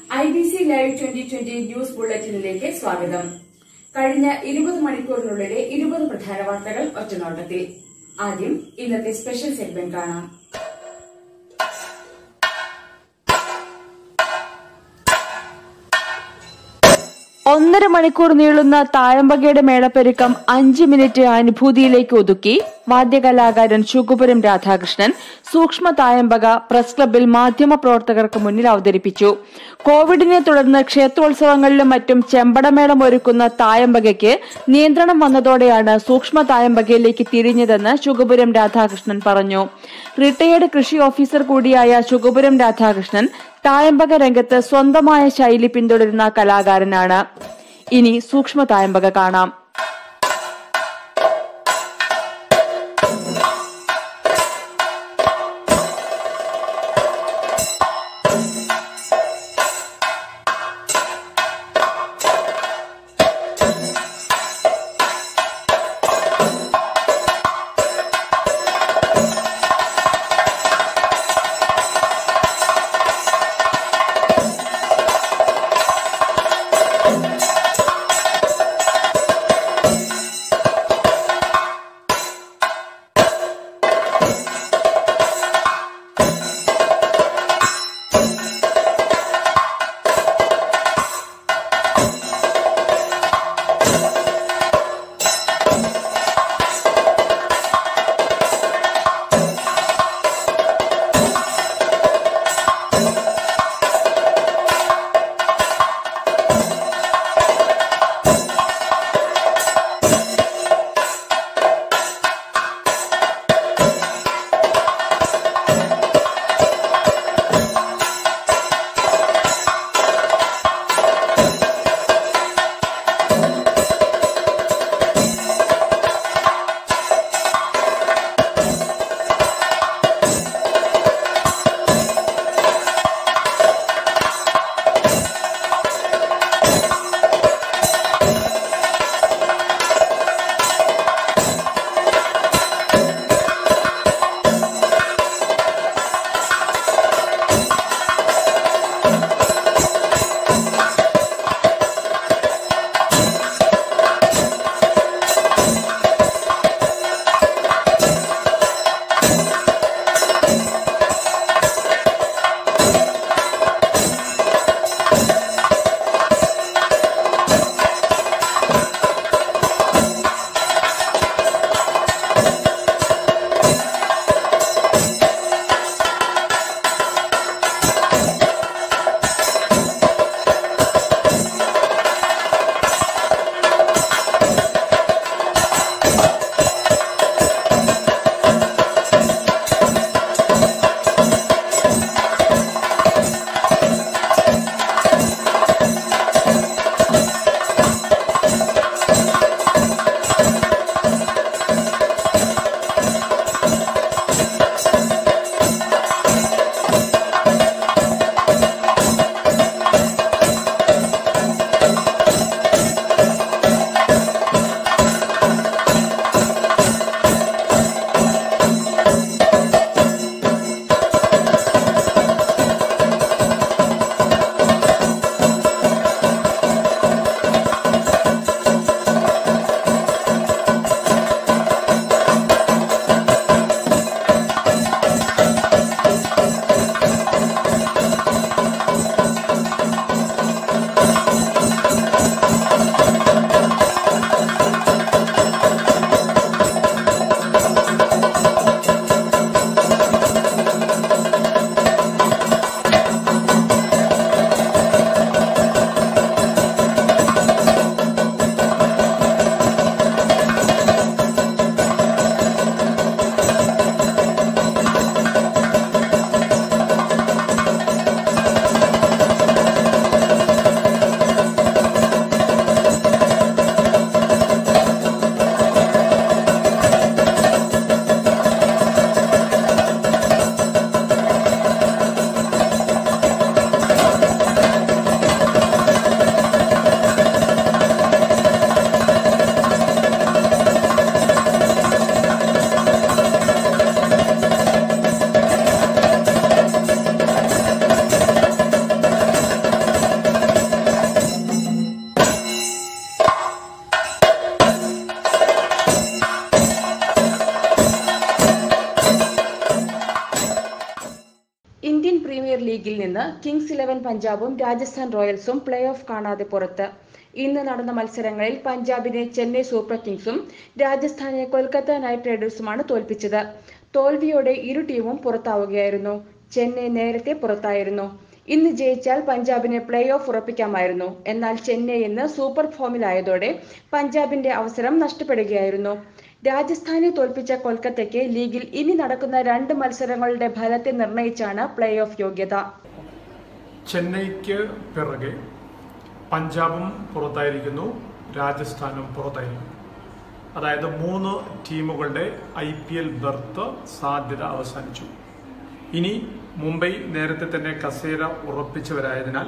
I B C live twenty twenty news ബുള്ളറ്റിനിലേക്ക് സ്വാഗതം കഴിഞ്ഞ ഇരുപത് മണിക്കൂറിനുള്ളിലെ ഇരുപത് പ്രധാന വാർത്തകൾ ഒറ്റനോട്ടത്തിൽ ആദ്യം ഇന്നത്തെ സ്പെഷ്യൽ സെഗ്മെന്റ് കാണാം ഒന്നര മണിക്കൂർ നീളുന്ന തായമ്പകയുടെ മേളപ്പെരുക്കം അഞ്ച് മിനിറ്റ് അനുഭൂതിയിലേക്ക് ഒതുക്കി വാദ്യകലാകാരൻ ശുകുപുരം രാധാകൃഷ്ണൻ സൂക്ഷ്മ തായമ്പക പ്രസ് ക്ലബിൽ മാധ്യമ പ്രവർത്തകർക്ക് മുന്നിൽ അവതരിപ്പിച്ചു കോവിഡിനെ തുടർന്ന് ക്ഷേത്രോത്സവങ്ങളിലും മറ്റും ചെമ്പടമേളം ഒരുക്കുന്ന തായമ്പകയ്ക്ക് നിയന്ത്രണം വന്നതോടെയാണ് സൂക്ഷ്മ തായമ്പകയിലേക്ക് തിരിഞ്ഞതെന്ന് ശുകുപുരം രാധാകൃഷ്ണൻ പറഞ്ഞു റിട്ടയേർഡ് കൃഷി ഓഫീസർ കൂടിയായ ശുകുപുരം രാധാകൃഷ്ണൻ തായമ്പക രംഗത്ത് സ്വന്തമായ ശൈലി പിന്തുടരുന്ന കലാകാരനാണ് ഇനി സൂക്ഷ്മ തായമ്പക കാണാം ഇലവൻ പഞ്ചാബും രാജസ്ഥാൻ റോയൽസും പ്ലേ ഓഫ് കാണാതെ പുറത്ത് ഇന്ന് നടന്ന മത്സരങ്ങളിൽ പഞ്ചാബിനെ ചെന്നൈ സൂപ്പർ കിങ്സും രാജസ്ഥാനെ കൊൽക്കത്ത നൈറ്റ് റൈഡേഴ്സുമാണ് തോൽപ്പിച്ചത് തോൽവിയോടെ ഇരു ടീമും പുറത്താവുകയായിരുന്നു ചെന്നൈ നേരത്തെ പുറത്തായിരുന്നു ഇന്ന് ജയിച്ചാൽ പഞ്ചാബിന് പ്ലേ ഓഫ് ഉറപ്പിക്കാമായിരുന്നു എന്നാൽ ചെന്നൈ ഇന്ന് സൂപ്പർ ഫോമിലായതോടെ പഞ്ചാബിന്റെ അവസരം നഷ്ടപ്പെടുകയായിരുന്നു രാജസ്ഥാനെ തോൽപ്പിച്ച കൊൽക്കത്തയ്ക്ക് ലീഗിൽ ഇനി നടക്കുന്ന രണ്ട് മത്സരങ്ങളുടെ ഫലത്തെ നിർണയിച്ചാണ് പ്ലേ ഓഫ് യോഗ്യത ചെന്നൈക്ക് പിറകെ പഞ്ചാബും പുറത്തായിരിക്കുന്നു രാജസ്ഥാനും പുറത്തായിരിക്കുന്നു അതായത് മൂന്ന് ടീമുകളുടെ ഐ പി എൽ ബർത്ത് സാധ്യത അവസാനിച്ചു ഇനി മുംബൈ നേരത്തെ തന്നെ കസേര ഉറപ്പിച്ചവരായതിനാൽ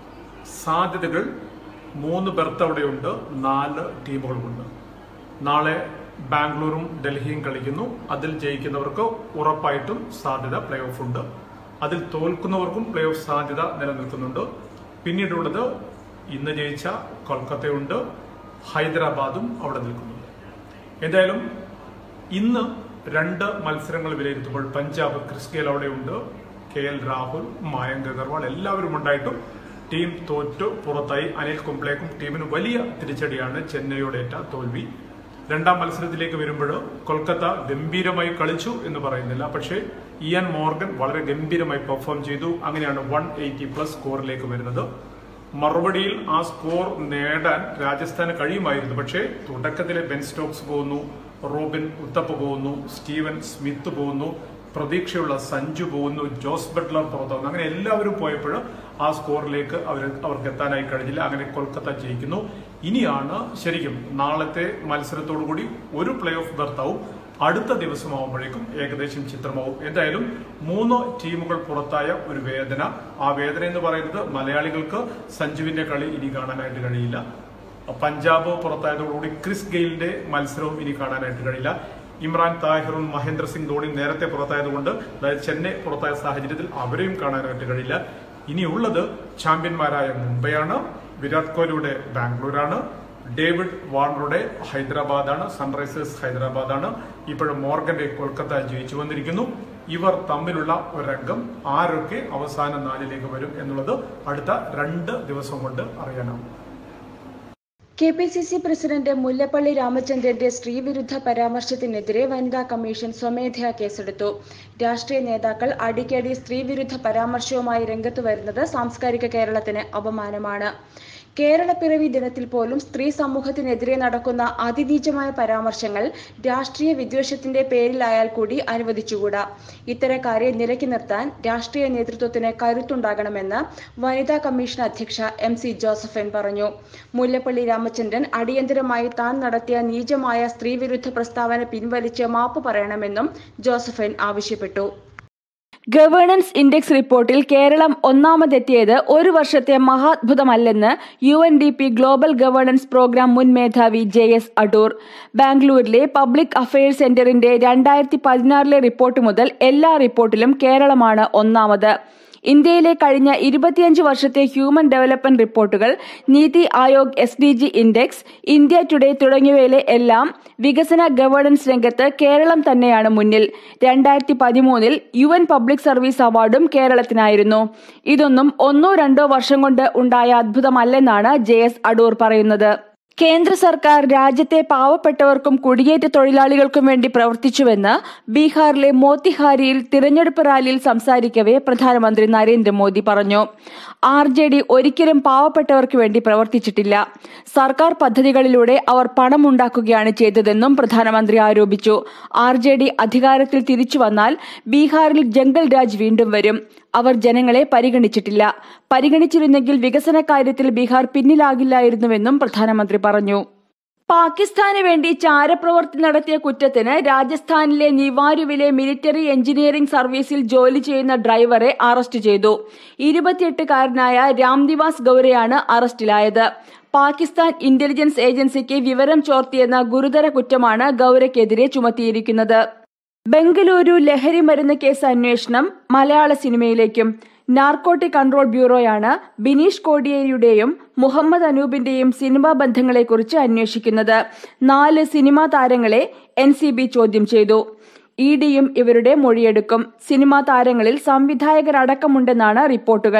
സാധ്യതകൾ മൂന്ന് ബർത്ത് അവിടെയുണ്ട് നാല് ടീമുകളുമുണ്ട് നാളെ ബാംഗ്ലൂരും ഡൽഹിയും കളിക്കുന്നു അതിൽ ജയിക്കുന്നവർക്ക് ഉറപ്പായിട്ടും സാധ്യത പ്ലേ ഓഫ് ഉണ്ട് അതിൽ തോൽക്കുന്നവർക്കും പ്ലേ ഓഫ് സാധ്യത നിലനിൽക്കുന്നുണ്ട് പിന്നീടുള്ളത് ഇന്ന് ജയിച്ച കൊൽക്കത്തയുണ്ട് ഹൈദരാബാദും അവിടെ നിൽക്കുന്നുണ്ട് എന്തായാലും ഇന്ന് രണ്ട് മത്സരങ്ങൾ വിലയിരുത്തുമ്പോൾ പഞ്ചാബ് ക്രിസ് ഗെയിൽ അവിടെയുണ്ട് കെ എൽ രാഹുൽ മായങ്ക് അഗർവാൾ എല്ലാവരും ഉണ്ടായിട്ടും ടീം തോറ്റു പുറത്തായി അനിൽ കുംബ്ലേക്കും ടീമിന് വലിയ തിരിച്ചടിയാണ് ചെന്നൈയോടേറ്റ തോൽവി രണ്ടാം മത്സരത്തിലേക്ക് വരുമ്പോൾ കൊൽക്കത്ത ഗംഭീരമായി കളിച്ചു എന്ന് പറയുന്നില്ല പക്ഷേ ഇയാൻ മോർഗൻ വളരെ ഗംഭീരമായി പെർഫോം ചെയ്തു അങ്ങനെയാണ് വൺ എയ്റ്റി പ്ലസ് സ്കോറിലേക്ക് വരുന്നത് മറുപടിയിൽ ആ സ്കോർ നേടാൻ രാജസ്ഥാന് കഴിയുമായിരുന്നു പക്ഷേ തുടക്കത്തിലെ ബെൻ സ്റ്റോക്സ് പോകുന്നു റോബിൻ ഉത്തപ്പ പോകുന്നു സ്റ്റീവൻ സ്മിത്ത് പോകുന്നു പ്രതീക്ഷയുള്ള സഞ്ജു പോകുന്നു ജോസ് ബട്ട്ലർ പുറത്താവുന്നു അങ്ങനെ എല്ലാവരും പോയപ്പോൾ ആ സ്കോറിലേക്ക് അവർ അവർക്ക് എത്താനായി കഴിഞ്ഞില്ല അങ്ങനെ കൊൽക്കത്ത ജയിക്കുന്നു ഇനിയാണ് ശരിക്കും നാളത്തെ മത്സരത്തോടുകൂടി ഒരു പ്ലേ ഓഫ് ബർത്താവും അടുത്ത ദിവസമാകുമ്പോഴേക്കും ഏകദേശം ചിത്രമാവും എന്തായാലും മൂന്ന് ടീമുകൾ പുറത്തായ ഒരു വേദന ആ വേദന എന്ന് പറയുന്നത് മലയാളികൾക്ക് സഞ്ജുവിന്റെ കളി ഇനി കാണാനായിട്ട് കഴിയില്ല പഞ്ചാബ് പുറത്തായതോടുകൂടി ക്രിസ് ഗെയിലിന്റെ മത്സരവും ഇനി കാണാനായിട്ട് കഴിയില്ല ഇമ്രാൻ താഹിറും മഹേന്ദ്ര സിംഗ് ധോണി നേരത്തെ പുറത്തായതുകൊണ്ട് അതായത് ചെന്നൈ പുറത്തായ സാഹചര്യത്തിൽ അവരെയും കാണാനായിട്ട് കഴിയില്ല ഇനിയുള്ളത് ചാമ്പ്യന്മാരായ മുംബൈയാണ് വിരാട് കോഹ്ലിയുടെ ബാംഗ്ലൂരാണ് ഡേവിഡ് വാർണറുടെ ഹൈദരാബാദാണ് സൺറൈസേഴ്സ് ഹൈദരാബാദാണ് ഇപ്പോഴും മോർഗന്റെ കൊൽക്കത്ത ജയിച്ചു വന്നിരിക്കുന്നു ഇവർ തമ്മിലുള്ള ഒരു രംഗം ആരൊക്കെ അവസാന നാലിലേക്ക് വരും എന്നുള്ളത് അടുത്ത രണ്ട് ദിവസം കൊണ്ട് അറിയാനാവും K P C C president Mullappally രാമചന്ദ്രന്റെ സ്ത്രീവിരുദ്ധ പരാമർശത്തിനെതിരെ വനിതാ കമ്മീഷൻ സ്വമേധയാ കേസെടുത്തു രാഷ്ട്രീയ നേതാക്കൾ അടിക്കടി സ്ത്രീവിരുദ്ധ പരാമർശവുമായി രംഗത്തു വരുന്നത് സാംസ്കാരിക കേരളത്തിന് അപമാനമാണ് കേരളപ്പിറവി ദിനത്തിൽ പോലും സ്ത്രീ സമൂഹത്തിനെതിരെ നടക്കുന്ന അതിനീചമായ പരാമർശങ്ങൾ രാഷ്ട്രീയ വിദ്വേഷത്തിന്റെ പേരിലായാൽ കൂടി അനുവദിച്ചുകൂടാ ഇത്തരക്കാരെ നിലയ്ക്ക് നിർത്താൻ രാഷ്ട്രീയ നേതൃത്വത്തിന് കരുത്തുണ്ടാകണമെന്ന് വനിതാ കമ്മീഷൻ അധ്യക്ഷ എം സി ജോസഫൻ പറഞ്ഞു മുല്ലപ്പള്ളി രാമചന്ദ്രൻ അടിയന്തരമായി താൻ നടത്തിയ നീചമായ സ്ത്രീവിരുദ്ധ പ്രസ്താവന പിൻവലിച്ച് മാപ്പ് പറയണമെന്നും ജോസഫൻ ആവശ്യപ്പെട്ടു ഗവേണൻസ് ഇൻഡെക്സ് റിപ്പോർട്ടിൽ കേരളം ഒന്നാമതെത്തിയത് ഒരു വർഷത്തെ മഹാത്ഭുതമല്ലെന്ന് U N D P global governance programme മുൻ മേധാവി ജെ എസ് അടൂർ ബാംഗ്ലൂരിലെ പബ്ലിക് അഫയേഴ്സ് സെന്ററിന്റെ രണ്ടായിരത്തി പതിനാറിലെ റിപ്പോർട്ട് മുതൽ എല്ലാ റിപ്പോർട്ടിലും കേരളമാണ് ഒന്നാമത് ഇന്ത്യയിലെ കഴിഞ്ഞ ഇരുപത്തിയഞ്ച് വർഷത്തെ ഹ്യൂമൻ ഡെവലപ്മെന്റ് റിപ്പോർട്ടുകൾ NITI Aayog S D G index India today തുടങ്ങിയവയിലെ എല്ലാം വികസന ഗവേണൻസ് രംഗത്ത് കേരളം തന്നെയാണ് മുന്നിൽ രണ്ടായിരത്തി പതിമൂന്നിൽ യു എൻ പബ്ലിക് സർവീസ് അവാർഡും കേരളത്തിനായിരുന്നു ഇതൊന്നും ഒന്നോ രണ്ടോ വർഷം കൊണ്ട് ഉണ്ടായ അത്ഭുതമല്ലെന്നാണ് ജെ എസ് അടൂർ പറയുന്നത് കേന്ദ്ര സർക്കാർ രാജ്യത്തെ പാവപ്പെട്ടവർക്കും കുടിയേറ്റ തൊഴിലാളികൾക്കും വേണ്ടി പ്രവർത്തിച്ചുവെന്ന് ബീഹാറിലെ മോത്തിഹാരിയിൽ തിരഞ്ഞെടുപ്പ് റാലിയിൽ സംസാരിക്കവെ പ്രധാനമന്ത്രി നരേന്ദ്രമോദി പറഞ്ഞു ആർ ജെ ഡി ഒരിക്കലും പാവപ്പെട്ടവർക്ക് വേണ്ടി പ്രവർത്തിച്ചിട്ടില്ല സർക്കാർ പദ്ധതികളിലൂടെ അവർ പണമുണ്ടാക്കുകയാണ് ചെയ്തതെന്നും പ്രധാനമന്ത്രി ആരോപിച്ചു ആർ ജെ ഡി അധികാരത്തിൽ തിരിച്ചു വന്നാൽ ബീഹാറിൽ ജംഗൽ രാജ് വീണ്ടും വരും അവർ ജനങ്ങളെ പരിഗണിച്ചിട്ടില്ല പരിഗണിച്ചിരുന്നെങ്കിൽ വികസന കാര്യത്തിൽ ബീഹാർ പിന്നിലാകില്ലായിരുന്നുവെന്നും പ്രധാനമന്ത്രി പറഞ്ഞു പാകിസ്ഥാന് വേണ്ടി ചാരപ്രവർത്തി നടത്തിയ കുറ്റത്തിന് രാജസ്ഥാനിലെ നിവാരുവിലെ മിലിറ്ററി എഞ്ചിനീയറിംഗ് സർവീസിൽ ജോലി ചെയ്യുന്ന ഡ്രൈവറെ അറസ്റ്റ് ചെയ്തു ഇരുപത്തിയെട്ടുകാരനായ രാംനിവാസ് ഗൌരയാണ് അറസ്റ്റിലായത് പാകിസ്ഥാൻ ഇന്റലിജൻസ് ഏജൻസിക്ക് വിവരം ചോർത്തിയെന്ന ഗുരുതര കുറ്റമാണ് ഗൌരയ്ക്കെതിരെ ചുമത്തിയിരിക്കുന്നത് ബംഗളൂരു ലഹരി മരുന്ന് കേസ് അന്വേഷണം മലയാള സിനിമയിലേക്കും നാർക്കോട്ടിക് കൺട്രോൾ ബ്യൂറോയാണ് ബിനീഷ് കോടിയേരിയുടെയും മുഹമ്മദ് അനൂപിന്റെയും സിനിമാ ബന്ധങ്ങളെക്കുറിച്ച് അന്വേഷിക്കുന്നത് നാല് സിനിമാ താരങ്ങളെ എൻ സി ബി ചോദ്യം ചെയ്തു ഇ ഡിയും ഇവരുടെ മൊഴിയെടുക്കും സിനിമാ താരങ്ങളിൽ സംവിധായകരടക്കമുണ്ടെന്നാണ് റിപ്പോർട്ടുകൾ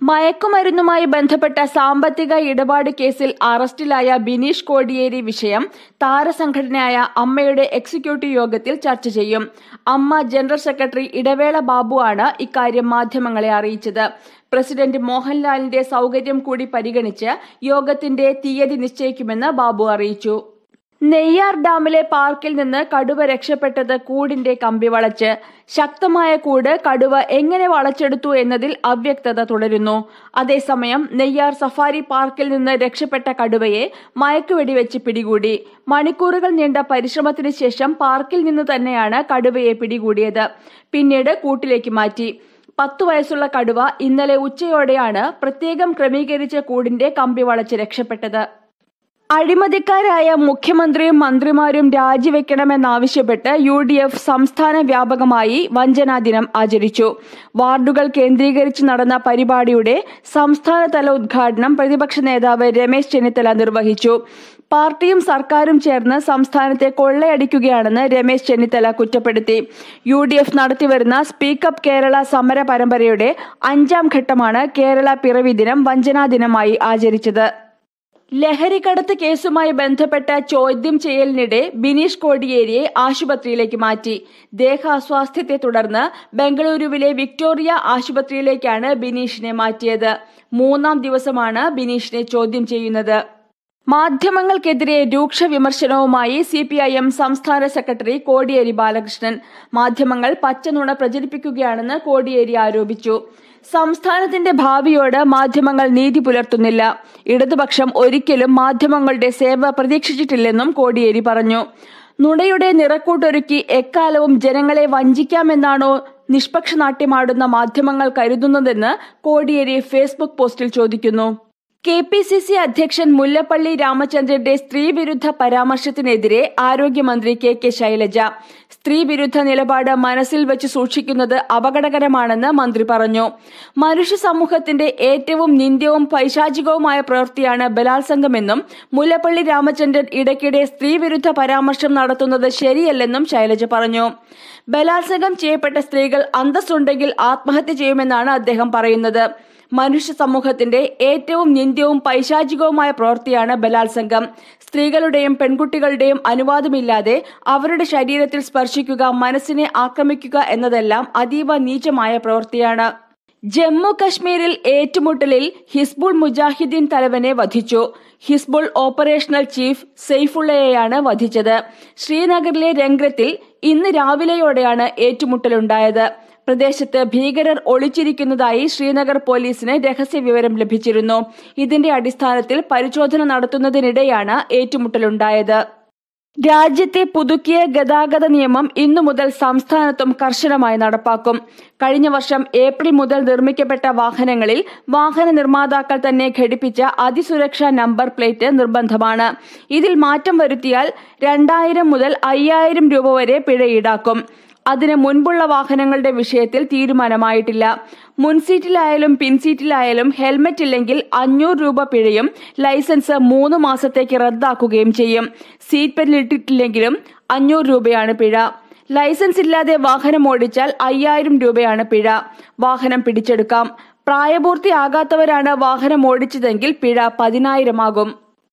മയക്കുമരുന്നുമായി ബന്ധപ്പെട്ട സാമ്പത്തിക ഇടപാട് കേസിൽ അറസ്റ്റിലായ ബിനീഷ് കോടിയേരി വിഷയം താരസംഘടനയായ അമ്മയുടെ എക്സിക്യൂട്ടീവ് യോഗത്തിൽ ചർച്ച ചെയ്യും അമ്മ ജനറൽ സെക്രട്ടറി ഇടവേള ബാബു ആണ് ഇക്കാര്യം മാധ്യമങ്ങളെ അറിയിച്ചത് പ്രസിഡന്റ് മോഹൻലാലിന്റെ സൗകര്യം കൂടി പരിഗണിച്ച് യോഗത്തിന്റെ തീയതി നിശ്ചയിക്കുമെന്ന് ബാബു അറിയിച്ചു നെയ്യാർ ഡാമിലെ പാർക്കിൽ നിന്ന് കടുവ രക്ഷപ്പെട്ടത് കൂടിന്റെ കമ്പി വളച്ച് ശക്തമായ കൂട് കടുവ എങ്ങനെ വളച്ചെടുത്തു എന്നതിൽ അവ്യക്തത തുടരുന്നു അതേസമയം നെയ്യാർ സഫാരി പാർക്കിൽ നിന്ന് രക്ഷപ്പെട്ട കടുവയെ മയക്കുവെടിവെച്ച് പിടികൂടി മണിക്കൂറുകൾ നീണ്ട പരിശ്രമത്തിന് ശേഷം പാർക്കിൽ നിന്ന് തന്നെയാണ് കടുവയെ പിടികൂടിയത് പിന്നീട് കൂട്ടിലേക്ക് മാറ്റി പത്തു വയസ്സുള്ള കടുവ ഇന്നലെ ഉച്ചയോടെയാണ് പ്രത്യേകം ക്രമീകരിച്ച കൂടിന്റെ കമ്പി വളച്ച് രക്ഷപ്പെട്ടത് അഴിമതിക്കാരായ മുഖ്യമന്ത്രിയും മന്ത്രിമാരും രാജിവെക്കണമെന്നാവശ്യപ്പെട്ട് യു ഡി എഫ് സംസ്ഥാന വ്യാപകമായി വഞ്ചനാ ദിനം ആചരിച്ചു വാർഡുകൾ കേന്ദ്രീകരിച്ച് നടന്ന പരിപാടിയുടെ സംസ്ഥാനതല ഉദ്ഘാടനം പ്രതിപക്ഷ നേതാവ് രമേശ് ചെന്നിത്തല നിർവഹിച്ചു പാർട്ടിയും സർക്കാരും ചേർന്ന് സംസ്ഥാനത്തെ കൊള്ളയടിക്കുകയാണെന്ന് രമേശ് ചെന്നിത്തല കുറ്റപ്പെടുത്തി യു ഡി എഫ് നടത്തിവരുന്ന സ്പീക്കപ്പ് കേരള സമര പരമ്പരയുടെ അഞ്ചാം ഘട്ടമാണ് കേരള പിറവി ദിനം വഞ്ചനാ ദിനമായി ആചരിച്ചത് ലഹരിക്കടത്ത് കേസുമായി ബന്ധപ്പെട്ട ചോദ്യം ചെയ്യലിനിടെ ബിനീഷ് കോടിയേരിയെ ആശുപത്രിയിലേക്ക് മാറ്റി ദേഹാസ്വാസ്ഥ്യത്തെ തുടർന്ന് ബംഗളൂരുവിലെ വിക്ടോറിയ ആശുപത്രിയിലേക്കാണ് ബിനീഷിനെ മാറ്റിയത് മൂന്നാം ദിവസമാണ് ബിനീഷിനെ ചോദ്യം ചെയ്യുന്നത് മാധ്യമങ്ങൾക്കെതിരെ രൂക്ഷ വിമർശനവുമായി സി പി ഐ എം സംസ്ഥാന സെക്രട്ടറി കോടിയേരി ബാലകൃഷ്ണൻ മാധ്യമങ്ങൾ പച്ചനുണ പ്രചരിപ്പിക്കുകയാണെന്ന് കോടിയേരി ആരോപിച്ചു സംസ്ഥാനത്തിന്റെ ഭാവിയോട് മാധ്യമങ്ങൾ നീതി പുലർത്തുന്നില്ല ഇടതുപക്ഷം ഒരിക്കലും മാധ്യമങ്ങളുടെ സേവ പ്രതീക്ഷിച്ചിട്ടില്ലെന്നും കോടിയേരി പറഞ്ഞു നുണയുടെ നിറക്കൂട്ടൊരുക്കി എക്കാലവും ജനങ്ങളെ വഞ്ചിക്കാമെന്നാണോ നിഷ്പക്ഷനാട്യമാടുന്ന മാധ്യമങ്ങൾ കരുതുന്നതെന്ന് കോടിയേരി ഫേസ്ബുക്ക് പോസ്റ്റിൽ ചോദിക്കുന്നു കെ പി സി സി അധ്യക്ഷൻ മുല്ലപ്പള്ളി രാമചന്ദ്രന്റെ സ്ത്രീവിരുദ്ധ പരാമർശത്തിനെതിരെ ആരോഗ്യമന്ത്രി കെ കെ ശൈലജ സ്ത്രീവിരുദ്ധ നിലപാട് മനസ്സിൽ വെച്ച് സൂക്ഷിക്കുന്നത് അപകടകരമാണെന്ന് മന്ത്രി പറഞ്ഞു മനുഷ്യ സമൂഹത്തിന്റെ ഏറ്റവും നിന്ദ്യവും പൈശാചികവുമായ പ്രവൃത്തിയാണ് ബലാത്സംഗമെന്നും മുല്ലപ്പള്ളി രാമചന്ദ്രൻ ഇടയ്ക്കിടെ സ്ത്രീവിരുദ്ധ പരാമർശം നടത്തുന്നത് ശരിയല്ലെന്നും ശൈലജ പറഞ്ഞു ബലാത്സംഗം ചെയ്യപ്പെട്ട സ്ത്രീകൾ അന്തസ്സുണ്ടെങ്കിൽ ആത്മഹത്യ ചെയ്യുമെന്നാണ് അദ്ദേഹം പറയുന്നത് മനുഷ്യ സമൂഹത്തിന്റെ ഏറ്റവും നിന്ദ്യവും പൈശാചികവുമായ പ്രവൃത്തിയാണ് ബലാത്സംഗം സ്ത്രീകളുടെയും പെൺകുട്ടികളുടെയും അനുവാദമില്ലാതെ അവരുടെ ശരീരത്തിൽ സ്പർശിക്കുക മനസ്സിനെ ആക്രമിക്കുക എന്നതെല്ലാം അതീവ നീചമായ പ്രവൃത്തിയാണ് ജമ്മു കശ്മീരിൽ ഏറ്റുമുട്ടലിൽ ഹിസ്ബുൾ മുജാഹിദ്ദീൻ തലവനെ വധിച്ചു ഹിസ്ബുൾ ഓപ്പറേഷണൽ ചീഫ് സെയ്ഫുള്ളയെയാണ് വധിച്ചത് ശ്രീനഗറിലെ രംഗ്രത്തിൽ ഇന്ന് രാവിലെയോടെയാണ് ഏറ്റുമുട്ടലുണ്ടായത് പ്രദേശത്ത് ഭീകരർ ഒളിച്ചിരിക്കുന്നതായി ശ്രീനഗർ പോലീസിന് രഹസ്യ വിവരം ലഭിച്ചിരുന്നു ഇതിന്റെ അടിസ്ഥാനത്തിൽ പരിശോധന നടത്തുന്നതിനിടെയാണ് ഏറ്റുമുട്ടലുണ്ടായത് രാജ്യത്തെ പുതുക്കിയ ഗതാഗത നിയമം ഇന്നു മുതൽ സംസ്ഥാനത്തും കർശനമായി നടപ്പാക്കും കഴിഞ്ഞ വർഷം ഏപ്രിൽ മുതൽ നിർമ്മിക്കപ്പെട്ട വാഹനങ്ങളിൽ വാഹന നിർമ്മാതാക്കൾ തന്നെ ഘടിപ്പിച്ച അതിസുരക്ഷാ നമ്പർ പ്ലേറ്റ് നിർബന്ധമാണ് ഇതിൽ മാറ്റം വരുത്തിയാൽ രണ്ടായിരം മുതൽ അയ്യായിരം രൂപ വരെ പിഴ ഈടാക്കും അതിന് മുൻപുള്ള വാഹനങ്ങളുടെ വിഷയത്തിൽ തീരുമാനമായിട്ടില്ല മുൻസീറ്റിലായാലും പിൻസീറ്റിലായാലും ഹെൽമറ്റ് ഇല്ലെങ്കിൽ അഞ്ഞൂറ് രൂപ പിഴയും ലൈസൻസ് മൂന്ന് മാസത്തേക്ക് റദ്ദാക്കുകയും ചെയ്യും സീറ്റ് ബെൽറ്റ് ഇട്ടിട്ടില്ലെങ്കിലും അഞ്ഞൂറ് രൂപയാണ് പിഴ ലൈസൻസ് ഇല്ലാതെ വാഹനം ഓടിച്ചാൽ അയ്യായിരം രൂപയാണ് പിഴ വാഹനം പിടിച്ചെടുക്കാം പ്രായപൂർത്തിയാകാത്തവരാണ് വാഹനം ഓടിച്ചതെങ്കിൽ പിഴ പതിനായിരമാകും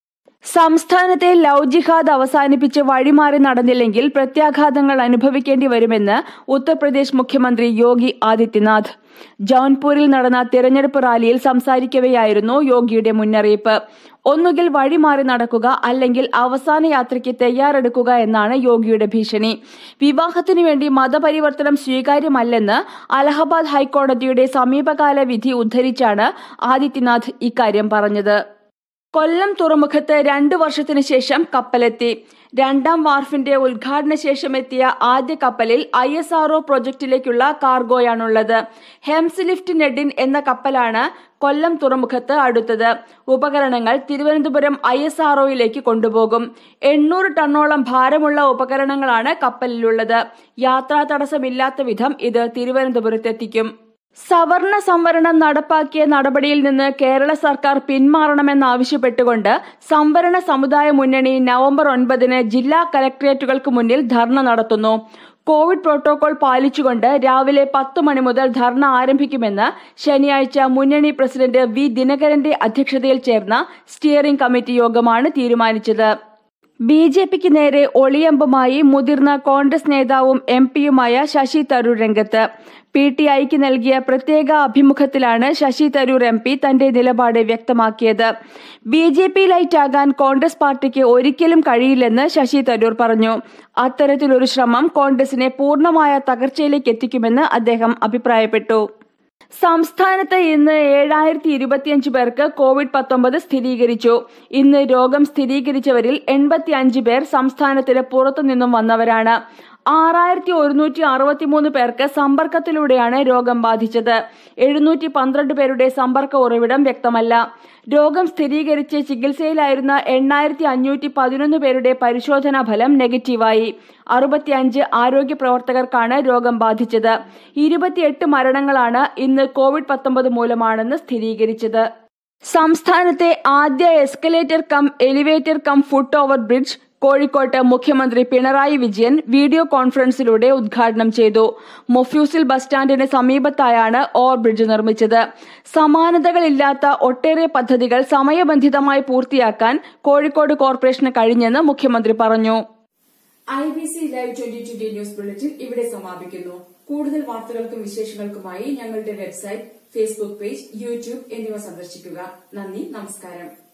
സംസ്ഥാനത്തെ ലവ് ജിഹാദ് അവസാനിപ്പിച്ച് വഴിമാറി നടന്നില്ലെങ്കിൽ പ്രത്യാഘാതങ്ങൾ അനുഭവിക്കേണ്ടി വരുമെന്ന് ഉത്തർപ്രദേശ് മുഖ്യമന്ത്രി യോഗി ആദിത്യനാഥ് ജൗൻപൂരിൽ നടന്ന തിരഞ്ഞെടുപ്പ് റാലിയിൽ സംസാരിക്കവെയായിരുന്നു യോഗിയുടെ മുന്നറിയിപ്പ് ഒന്നുകിൽ വഴിമാറി നടക്കുക അല്ലെങ്കിൽ അവസാന യാത്രയ്ക്ക് തയ്യാറെടുക്കുക എന്നാണ് യോഗിയുടെ ഭീഷണി വിവാഹത്തിനു വേണ്ടി മതപരിവർത്തനം സ്വീകാര്യമല്ലെന്ന് അലഹബാദ് ഹൈക്കോടതിയുടെ സമീപകാല വിധി ഉദ്ധരിച്ചാണ് ആദിത്യനാഥ് ഇക്കാര്യം പറഞ്ഞത് കൊല്ലം തുറമുഖത്ത് രണ്ടു വർഷത്തിനു ശേഷം കപ്പലെത്തി രണ്ടാം വാർഫിന്റെ ഉദ്ഘാടന ശേഷം എത്തിയ ആദ്യ കപ്പലിൽ ഐ എസ് ആർഒ പ്രൊജക്ടിലേക്കുള്ള കാർഗോയാണുള്ളത് ഹെംസ് ലിഫ്റ്റ് നെഡിൻ എന്ന കപ്പലാണ് കൊല്ലം തുറമുഖത്ത് അടുത്തത് ഉപകരണങ്ങൾ തിരുവനന്തപുരം ഐ എസ് ആർഒയിലേക്ക് കൊണ്ടുപോകും എണ്ണൂറ് ടണ്ണോളം ഭാരമുള്ള ഉപകരണങ്ങളാണ് കപ്പലിലുള്ളത് യാത്രാ തടസ്സമില്ലാത്ത വിധം ഇത് തിരുവനന്തപുരത്തെത്തിക്കും സവർണ സംവരണം നടപ്പാക്കിയ നടപടിയിൽ നിന്ന് കേരള സർക്കാർ പിന്മാറണമെന്നാവശ്യപ്പെട്ടുകൊണ്ട് സംവരണ സമുദായ മുന്നണി നവംബർ ഒൻപതിന് ജില്ലാ കലക്ടറേറ്റുകൾക്ക് മുന്നിൽ ധർണ നടത്തുന്നു കോവിഡ് പ്രോട്ടോകോൾ പാലിച്ചുകൊണ്ട് രാവിലെ പത്ത് മണി മുതൽ ധർണ ആരംഭിക്കുമെന്ന് ശനിയാഴ്ച മുന്നണി പ്രസിഡന്റ് വി ദിനകരന്റെ അധ്യക്ഷതയിൽ ചേർന്ന സ്റ്റിയറിംഗ് കമ്മിറ്റി യോഗമാണ് തീരുമാനിച്ചത് ബി ജെ പിക്ക് നേരെ ഒളിയമ്പുമായി മുതിർന്ന കോൺഗ്രസ് നേതാവും എം പിയുമായ ശശി തരൂർ രംഗത്ത് പി ടി ഐക്ക് നൽകിയ പ്രത്യേക അഭിമുഖത്തിലാണ് ശശി തരൂർ എം പി തന്റെ നിലപാട് വ്യക്തമാക്കിയത് ബി ജെ പി ലൈറ്റാകാൻ കോൺഗ്രസ് പാർട്ടിക്ക് ഒരിക്കലും കഴിയില്ലെന്ന് ശശി തരൂർ പറഞ്ഞു അത്തരത്തിലൊരു ശ്രമം കോൺഗ്രസിനെ പൂർണ്ണമായ തകർച്ചയിലേക്ക് എത്തിക്കുമെന്ന് അദ്ദേഹം അഭിപ്രായപ്പെട്ടു സംസ്ഥാനത്ത് ഇന്ന് ഏഴായിരത്തി ഇരുപത്തിയഞ്ച് പേർക്ക് കോവിഡ് പത്തൊമ്പത് സ്ഥിരീകരിച്ചു ഇന്ന് രോഗം സ്ഥിരീകരിച്ചവരിൽ എൺപത്തി അഞ്ച് പേർ സംസ്ഥാനത്തിന് പുറത്തുനിന്നും വന്നവരാണ് ആറായിരത്തി ഒരുന്നൂറ്റി അറുപത്തിമൂന്ന് പേർക്ക് സമ്പർക്കത്തിലൂടെയാണ് രോഗം ബാധിച്ചത് എഴുന്നൂറ്റി പന്ത്രണ്ട് പേരുടെ സമ്പർക്ക ഉറവിടം വ്യക്തമല്ല രോഗം സ്ഥിരീകരിച്ച് ചികിത്സയിലായിരുന്ന എണ്ണായിരത്തി അഞ്ഞൂറ്റി പതിനൊന്ന് പേരുടെ പരിശോധനാ ഫലം നെഗറ്റീവായി അറുപത്തിയഞ്ച് ആരോഗ്യ പ്രവർത്തകർക്കാണ് രോഗം ബാധിച്ചത് ഇരുപത്തിയെട്ട് മരണങ്ങളാണ് ഇന്ന് കോവിഡ് പത്തൊമ്പത് മൂലമാണെന്ന് സ്ഥിരീകരിച്ചത് സംസ്ഥാനത്തെ ആദ്യ escalator cum elevator cum foot over bridge കോഴിക്കോട്ട് മുഖ്യമന്ത്രി പിണറായി വിജയൻ വീഡിയോ കോൺഫറൻസിലൂടെ ഉദ്ഘാടനം ചെയ്തു മൊഫ്യൂസിൽ ബസ് സ്റ്റാൻഡിന് സമീപത്തായാണ് ഓവർ ബ്രിഡ്ജ് നിർമ്മിച്ചത് സമാനതകളില്ലാത്ത ഒട്ടേറെ പദ്ധതികൾ സമയബന്ധിതമായി പൂർത്തിയാക്കാൻ കോഴിക്കോട് കോർപ്പറേഷന് കഴിഞ്ഞെന്ന് മുഖ്യമന്ത്രി പറഞ്ഞു I B C live twenty twenty news bulletin ഇവിടെ സമാപിക്കുന്നു കൂടുതൽ വാർത്തകൾക്കും വിശേഷങ്ങൾക്കുമായി ഞങ്ങളുടെ വെബ്സൈറ്റ് ഫേസ്ബുക്ക് പേജ് യൂട്യൂബ് എന്നിവ സന്ദർശിക്കുക നന്ദി നമസ്കാരം